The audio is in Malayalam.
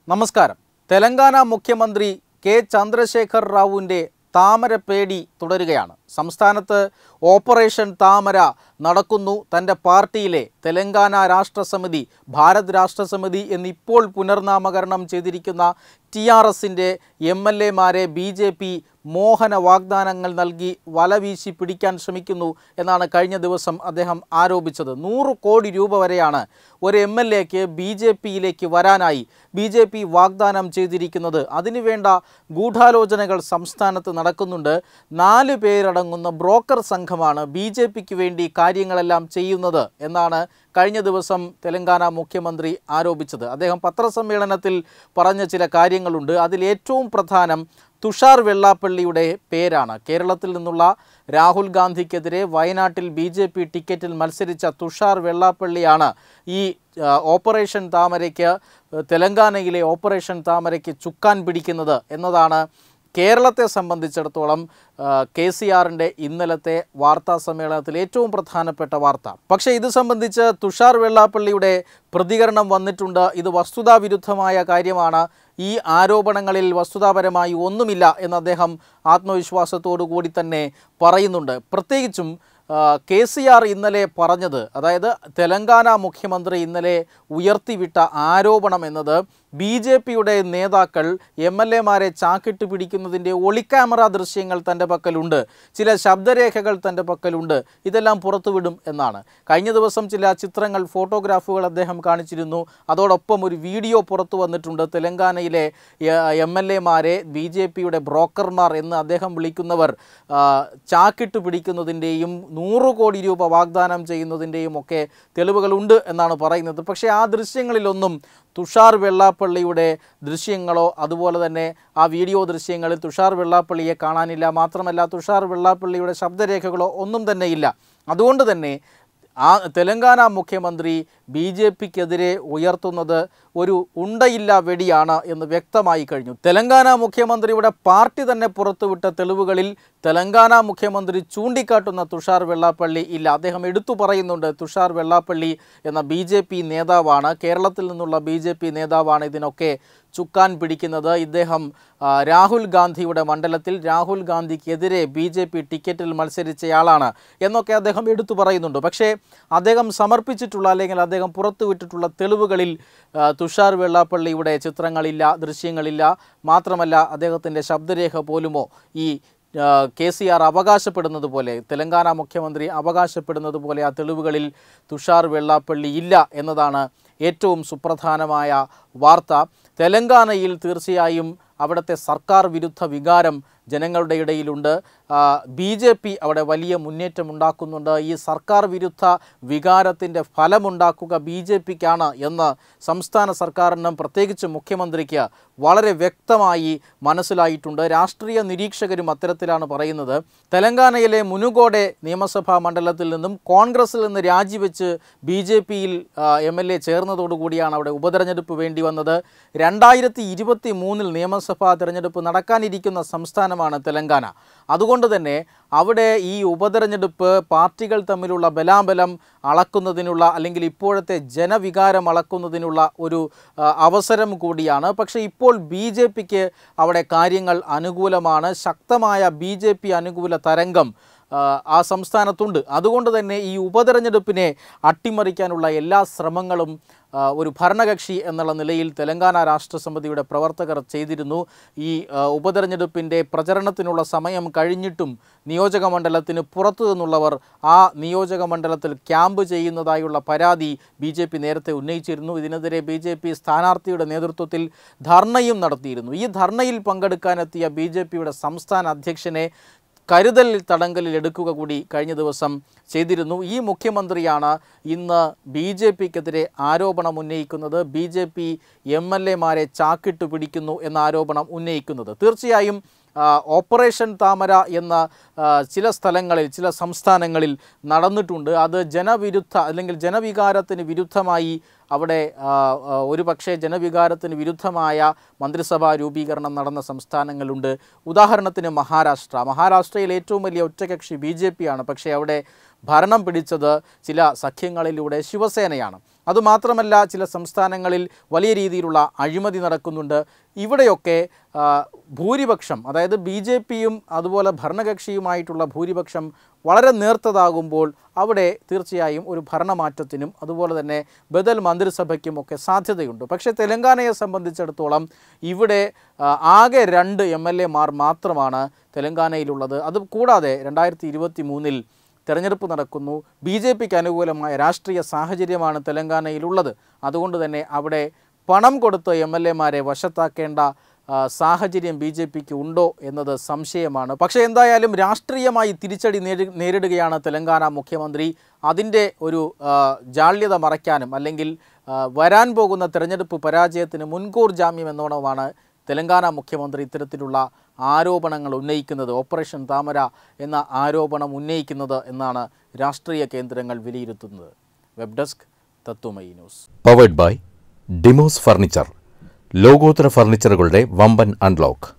നമസ്കാരം തെലങ്കാന മുഖ്യമന്ത്രി കെ ചന്ദ്രശേഖർ റാവുവിൻ്റെ താമരപ്പേടി തുടരുകയാണ് സംസ്ഥാനത്ത് ഓപ്പറേഷൻ താമര നടക്കുന്നു തൻ്റെ പാർട്ടിയിലെ തെലങ്കാന രാഷ്ട്രസമിതി ഭാരത് രാഷ്ട്രസമിതി എന്നിപ്പോൾ പുനർനാമകരണം ചെയ്തിരിക്കുന്ന ടി ആർ എസിൻ്റെ എം എൽ എമാരെ ബി ജെ പി മോഹന വാഗ്ദാനങ്ങൾ നൽകി വലവീശി പിടിക്കാൻ ശ്രമിക്കുന്നു എന്നാണ് കഴിഞ്ഞ ദിവസം അദ്ദേഹം ആരോപിച്ചത് നൂറ് കോടി രൂപ വരെയാണ് ഒരു എം എൽ എക്ക് ബി ജെ പിയിലേക്ക് വരാനായി ബി ജെ പി വാഗ്ദാനം ചെയ്തിരിക്കുന്നത് അതിനുവേണ്ട ഗൂഢാലോചനകൾ സംസ്ഥാനത്ത് നടക്കുന്നുണ്ട് നാല് പേരടങ്ങുന്ന ബ്രോക്കർ സംഘമാണ് ബി ജെ പിക്ക് വേണ്ടി കാര്യങ്ങളെല്ലാം ചെയ്യുന്നത് എന്നാണ് കഴിഞ്ഞ ദിവസം തെലങ്കാന മുഖ്യമന്ത്രി ആരോപിച്ചത് അദ്ദേഹം പത്രസമ്മേളനത്തിൽ പറഞ്ഞ ചില കാര്യങ്ങളുണ്ട് അതിൽ ഏറ്റവും പ്രധാനം തുഷാർ വെള്ളാപ്പള്ളിയുടെ പേരാണ് കേരളത്തിൽ നിന്നുള്ള രാഹുൽ ഗാന്ധിക്കെതിരെ വയനാട്ടിൽ ബി ജെ പി ടിക്കറ്റിൽ മത്സരിച്ച തുഷാർ വെള്ളാപ്പള്ളിയാണ് ഈ ആ, ഓപ്പറേഷൻ താമരയ്ക്ക് തെലങ്കാനയിലെ ഓപ്പറേഷൻ താമരയ്ക്ക് ചുക്കാൻ പിടിക്കുന്നത് എന്നതാണ് കേരളത്തെ സംബന്ധിച്ചിടത്തോളം കെ സി ആറിൻ്റെ ഇന്നലത്തെ വാർത്താ സമ്മേളനത്തിൽ ഏറ്റവും പ്രധാനപ്പെട്ട വാർത്ത പക്ഷേ ഇത് സംബന്ധിച്ച് തുഷാർ വെള്ളാപ്പള്ളിയുടെ പ്രതികരണം വന്നിട്ടുണ്ട് ഇത് വസ്തുതാവിരുദ്ധമായ കാര്യമാണ് ഈ ആരോപണങ്ങളിൽ വസ്തുതാപരമായി ഒന്നുമില്ല എന്ന് അദ്ദേഹം ആത്മവിശ്വാസത്തോടു കൂടി തന്നെ പറയുന്നുണ്ട് പ്രത്യേകിച്ചും കെ സി ആർ ഇന്നലെ പറഞ്ഞത് അതായത് തെലങ്കാന മുഖ്യമന്ത്രി ഇന്നലെ ഉയർത്തിവിട്ട ആരോപണം എന്നത് ബി ജെ പിയുടെ നേതാക്കൾ എം എൽ എമാരെ ചാക്കിട്ട് പിടിക്കുന്നതിൻ്റെ ഒളിക്യാമറ ദൃശ്യങ്ങൾ തൻ്റെ പക്കലുണ്ട് ചില ശബ്ദരേഖകൾ തൻ്റെ പക്കലുണ്ട് ഇതെല്ലാം പുറത്തുവിടും എന്നാണ് കഴിഞ്ഞ ദിവസം ചില ചിത്രങ്ങൾ ഫോട്ടോഗ്രാഫുകൾ അദ്ദേഹം കാണിച്ചിരുന്നു അതോടൊപ്പം ഒരു വീഡിയോ പുറത്തു വന്നിട്ടുണ്ട് തെലങ്കാനയിലെ എം എൽ എമാരെ ബി ജെ പിയുടെ ബ്രോക്കർമാർ എന്ന് അദ്ദേഹം വിളിക്കുന്നവർ ആ, ചാക്കിട്ട് പിടിക്കുന്നതിൻ്റെയും നൂറ് കോടി രൂപ വാഗ്ദാനം ചെയ്യുന്നതിൻ്റെയും ഒക്കെ തെളിവുകളുണ്ട് എന്നാണ് പറയുന്നത് പക്ഷേ ആ ദൃശ്യങ്ങളിലൊന്നും തുഷാർ വെള്ളാപ്പള്ളിയുടെ ദൃശ്യങ്ങളോ അതുപോലെ തന്നെ ആ വീഡിയോ ദൃശ്യങ്ങളിൽ തുഷാർ വെള്ളാപ്പള്ളിയെ കാണാനില്ല മാത്രമല്ല തുഷാർ വെള്ളാപ്പള്ളിയുടെ ശബ്ദരേഖകളോ ഒന്നും തന്നെ ഇല്ല അതുകൊണ്ട് തന്നെ ആ തെലങ്കാന മുഖ്യമന്ത്രി ബി ജെ പിക്കെതിരെ ഉയർത്തുന്നത് ഒരു ഉണ്ടയില്ല വെടിയാണ് എന്ന് വ്യക്തമായി കഴിഞ്ഞു തെലങ്കാന മുഖ്യമന്ത്രിയുടെ പാർട്ടി തന്നെ പുറത്തുവിട്ട തെളിവുകളിൽ തെലങ്കാന മുഖ്യമന്ത്രി ചൂണ്ടിക്കാട്ടുന്ന തുഷാർ വെള്ളാപ്പള്ളി ഇല്ല അദ്ദേഹം എടുത്തു പറയുന്നുണ്ട് തുഷാർ വെള്ളാപ്പള്ളി എന്ന ബി ജെ പി നേതാവാണ് കേരളത്തിൽ നിന്നുള്ള ബി ജെ പി നേതാവാണ് ഇതിനൊക്കെ ചുക്കാൻ പിടിക്കുന്നത് ഇദ്ദേഹം ആ, രാഹുൽ ഗാന്ധിയുടെ മണ്ഡലത്തിൽ രാഹുൽ ഗാന്ധിക്കെതിരെ ബി ജെ പി ടിക്കറ്റിൽ മത്സരിച്ചയാളാണ് എന്നൊക്കെ അദ്ദേഹം എടുത്തു പറയുന്നുണ്ട് പക്ഷേ അദ്ദേഹം സമർപ്പിച്ചിട്ടുള്ള അല്ലെങ്കിൽ അദ്ദേഹം പുറത്തുവിട്ടിട്ടുള്ള തെളിവുകളിൽ ആ, തുഷാർ വെള്ളാപ്പള്ളിയുടെ ചിത്രങ്ങളില്ല ദൃശ്യങ്ങളില്ല മാത്രമല്ല അദ്ദേഹത്തിൻ്റെ ശബ്ദരേഖ പോലുമോ ഈ കെ സി ആർ അവകാശപ്പെടുന്നത് പോലെ തെലങ്കാന മുഖ്യമന്ത്രി അവകാശപ്പെടുന്നത് പോലെ ആ തെളിവുകളിൽ തുഷാർ വെള്ളാപ്പള്ളി ഇല്ല എന്നതാണ് ഏറ്റവും സുപ്രധാനമായ വാർത്ത തെലങ്കാനയിൽ തീർച്ചയായും അവിടുത്തെ സർക്കാർ വിരുദ്ധ വികാരം ജനങ്ങളുടെ ഇടയിലുണ്ട് ബി ജെ പി അവിടെ വലിയ മുന്നേറ്റം ഉണ്ടാക്കുന്നുണ്ട് ഈ സർക്കാർ വിരുദ്ധ വികാരത്തിൻ്റെ ഫലമുണ്ടാക്കുക ബി ജെ പിക്കാണ് എന്ന് സംസ്ഥാന സർക്കാരിനും പ്രത്യേകിച്ച് മുഖ്യമന്ത്രിക്ക് വളരെ വ്യക്തമായി മനസ്സിലായിട്ടുണ്ട് രാഷ്ട്രീയ നിരീക്ഷകരും അത്തരത്തിലാണ് പറയുന്നത് തെലങ്കാനയിലെ മുനുകോടെ നിയമസഭാ മണ്ഡലത്തിൽ നിന്നും കോൺഗ്രസിൽ നിന്ന് രാജിവെച്ച് ബി ജെ പിയിൽ എം എൽ എ ചേർന്നതോടുകൂടിയാണ് അവിടെ ഉപതെരഞ്ഞെടുപ്പ് വേണ്ടി വന്നത് രണ്ടായിരത്തി ഇരുപത്തി മൂന്നിൽ നിയമസഭാ തെരഞ്ഞെടുപ്പ് നടക്കാനിരിക്കുന്ന സംസ്ഥാനമാണ് തെലങ്കാന അതുകൊണ്ട് തന്നെ അവിടെ ഈ ഉപതെരഞ്ഞെടുപ്പ് പാർട്ടികൾ തമ്മിലുള്ള ബലാബലം അളക്കുന്നതിനുള്ള അല്ലെങ്കിൽ ഇപ്പോഴത്തെ ജനവികാരം അളക്കുന്നതിനുള്ള ഒരു ആ, അവസരം കൂടിയാണ് പക്ഷേ ഇപ്പോൾ ബി ജെ പിക്ക് അവിടെ കാര്യങ്ങൾ അനുകൂലമാണ് ശക്തമായ ബി ജെ പി അനുകൂല തരംഗം ആ, ആ സംസ്ഥാനത്തുണ്ട് അതുകൊണ്ട് തന്നെ ഈ ഉപതെരഞ്ഞെടുപ്പിനെ അട്ടിമറിക്കാനുള്ള എല്ലാ ശ്രമങ്ങളും ആ, ഒരു ഭരണകക്ഷി എന്നുള്ള നിലയിൽ തെലങ്കാന രാഷ്ട്രസമിതിയുടെ പ്രവർത്തകർ ചെയ്തിരുന്നു ഈ ആ, ഉപതെരഞ്ഞെടുപ്പിൻ്റെ പ്രചരണത്തിനുള്ള സമയം കഴിഞ്ഞിട്ടും നിയോജക മണ്ഡലത്തിന് പുറത്തു നിന്നുള്ളവർ ആ നിയോജക മണ്ഡലത്തിൽ ക്യാമ്പ് ചെയ്യുന്നതായുള്ള പരാതി ബി ജെ പി നേരത്തെ ഉന്നയിച്ചിരുന്നു ഇതിനെതിരെ ബി ജെ പി സ്ഥാനാർത്ഥിയുടെ നേതൃത്വത്തിൽ ധർണയും നടത്തിയിരുന്നു ഈ ധർണയിൽ പങ്കെടുക്കാനെത്തിയ ബി ജെ പിയുടെ സംസ്ഥാന അധ്യക്ഷനെ കരുതൽ തടങ്കലിൽ എടുക്കുക കൂടി കഴിഞ്ഞ ദിവസം ചെയ്തിരുന്നു ഈ മുഖ്യമന്ത്രിയാണ് ഇന്ന് ബി ജെ പിക്കെതിരെ ആരോപണം ഉന്നയിക്കുന്നത് B J P M L എമാരെ ചാക്കിട്ട് പിടിക്കുന്നു എന്ന ആരോപണം ഉന്നയിക്കുന്നത് തീർച്ചയായും ആ, ഓപ്പറേഷൻ താമര എന്ന ആ, ചില സ്ഥലങ്ങളിൽ ചില സംസ്ഥാനങ്ങളിൽ നടന്നിട്ടുണ്ട് അത് ജനവിരുദ്ധ അല്ലെങ്കിൽ ജനവികാരത്തിന് വിരുദ്ധമായി അവിടെ ആ, ആ, ഒരു പക്ഷേ ജനവികാരത്തിന് വിരുദ്ധമായ മന്ത്രിസഭാ രൂപീകരണം നടന്ന സംസ്ഥാനങ്ങളുണ്ട് ഉദാഹരണത്തിന് മഹാരാഷ്ട്ര മഹാരാഷ്ട്രയിൽ ഏറ്റവും വലിയ ഒറ്റകക്ഷി ബി ജെ പി ആണ് പക്ഷേ അവിടെ ഭരണം പിടിച്ചത് ചില സഖ്യങ്ങളിലൂടെ ശിവസേനയാണ് അതുമാത്രമല്ല ചില സംസ്ഥാനങ്ങളിൽ വലിയ രീതിയിലുള്ള അഴിമതി നടക്കുന്നുണ്ട് ഇവിടെയൊക്കെ ആ, ഭൂരിപക്ഷം അതായത് ബി ജെ പിയും അതുപോലെ ഭരണകക്ഷിയുമായിട്ടുള്ള ഭൂരിപക്ഷം വളരെ നേർത്തതാകുമ്പോൾ അവിടെ തീർച്ചയായും ഒരു ഭരണമാറ്റത്തിനും അതുപോലെ തന്നെ ബദൽ മന്ത്രിസഭയ്ക്കും ഒക്കെ സാധ്യതയുണ്ട് പക്ഷേ തെലങ്കാനയെ സംബന്ധിച്ചിടത്തോളം ഇവിടെ ആ, ആകെ രണ്ട് എം എൽ എമാർ മാത്രമാണ് തെലങ്കാനയിലുള്ളത് അത് കൂടാതെ രണ്ടായിരത്തി ഇരുപത്തി മൂന്നിൽ തെരഞ്ഞെടുപ്പ് നടക്കുന്നു ബി ജെ പിക്ക് അനുകൂലമായ രാഷ്ട്രീയ സാഹചര്യമാണ് തെലങ്കാനയിലുള്ളത് അതുകൊണ്ട് തന്നെ അവിടെ പണം കൊടുത്ത് എം എൽ എമാരെ വശത്താക്കേണ്ട ആ, സാഹചര്യം ബി ജെ പിക്ക് ഉണ്ടോ എന്നത് സംശയമാണ് പക്ഷേ എന്തായാലും രാഷ്ട്രീയമായി തിരിച്ചടി നേരി- നേരിടുകയാണ് തെലങ്കാന മുഖ്യമന്ത്രി അതിൻ്റെ ഒരു ആ, ജാള്യത മറയ്ക്കാനും അല്ലെങ്കിൽ ആ, വരാൻ പോകുന്ന തെരഞ്ഞെടുപ്പ് പരാജയത്തിന് മുൻകൂർ ജാമ്യം എന്നോണമാണ് തെലങ്കാന മുഖ്യമന്ത്രി ഇത്തരത്തിലുള്ള ആരോപണങ്ങൾ ഉന്നയിക്കുന്നത് ഓപ്പറേഷൻ താമര എന്ന ആരോപണം ഉന്നയിക്കുന്നത് എന്നാണ് രാഷ്ട്രീയ കേന്ദ്രങ്ങൾ വിലയിരുത്തുന്നത് web desk Tatwamayi news powered by Demos furniture ലോകോത്തര ഫർണിച്ചറുകളുടെ വമ്പൻ അൺലോക്ക്